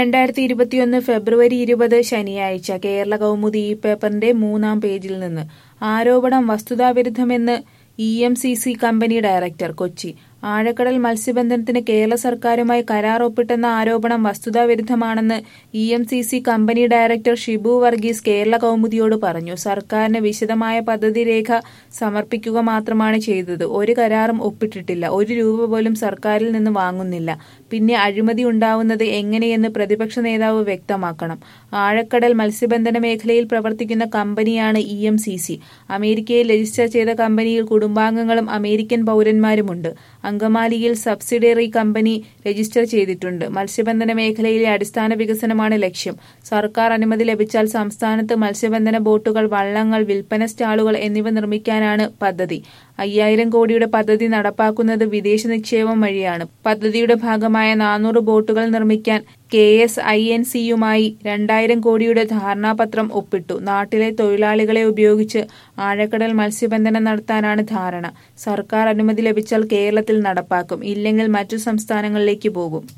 രണ്ടായിരത്തി ഇരുപത്തിയൊന്ന് ഫെബ്രുവരി ഇരുപത് ശനിയാഴ്ച കേരള കൗമുദി ഈ പേപ്പറിന്റെ മൂന്നാം പേജിൽ നിന്ന് ആരോപണം വസ്തുതാവിരുദ്ധമെന്ന് E M C C company director Kochi ആഴക്കടൽ മത്സ്യബന്ധനത്തിന് കേരള സർക്കാരുമായി കരാർ ഒപ്പിട്ടെന്ന ആരോപണം വസ്തുതാവിരുദ്ധമാണെന്ന് E M C C company director Shibu Varghese Kerala കൗമുദിയോട് പറഞ്ഞു സർക്കാരിന് വിശദമായ പദ്ധതി രേഖ സമർപ്പിക്കുക മാത്രമാണ് ചെയ്തത് ഒരു കരാറും ഒപ്പിട്ടിട്ടില്ല ഒരു രൂപ പോലും സർക്കാരിൽ നിന്ന് വാങ്ങുന്നില്ല പിന്നെ അഴിമതി ഉണ്ടാവുന്നത് എങ്ങനെയെന്ന് പ്രതിപക്ഷ നേതാവ് വ്യക്തമാക്കണം ആഴക്കടൽ മത്സ്യബന്ധന മേഖലയിൽ പ്രവർത്തിക്കുന്ന കമ്പനിയാണ് ഇ എം സി സി അമേരിക്കയിൽ രജിസ്റ്റർ ചെയ്ത കമ്പനിയിൽ കുടുംബാംഗങ്ങളും അമേരിക്കൻ പൗരന്മാരുമുണ്ട് അങ്കമാലിയിൽ സബ്സിഡിയറി കമ്പനി രജിസ്റ്റർ ചെയ്തിട്ടുണ്ട് മത്സ്യബന്ധന മേഖലയിലെ അടിസ്ഥാന വികസനമാണ് ലക്ഷ്യം സർക്കാർ അനുമതി ലഭിച്ചാൽ സംസ്ഥാനത്ത് മത്സ്യബന്ധന ബോട്ടുകൾ വള്ളങ്ങൾ വിൽപ്പന സ്റ്റാളുകൾ എന്നിവ നിർമ്മിക്കാനാണ് പദ്ധതി അയ്യായിരം കോടിയുടെ പദ്ധതി നടപ്പാക്കുന്നത് വിദേശ നിക്ഷേപം വഴിയാണ് പദ്ധതിയുടെ ഭാഗമായ നാനൂറ് ബോട്ടുകൾ നിർമ്മിക്കാൻ കെ എസ് ഐ എൻ സിയുമായി രണ്ടായിരം കോടിയുടെ ധാരണാപത്രം ഒപ്പിട്ടു നാട്ടിലെ തൊഴിലാളികളെ ഉപയോഗിച്ച് ആഴക്കടൽ മത്സ്യബന്ധനം നടത്താനാണ് ധാരണ സർക്കാർ അനുമതി ലഭിച്ചാൽ കേരളത്തിൽ നടപ്പാക്കും ഇല്ലെങ്കിൽ മറ്റു സംസ്ഥാനങ്ങളിലേക്ക് പോകും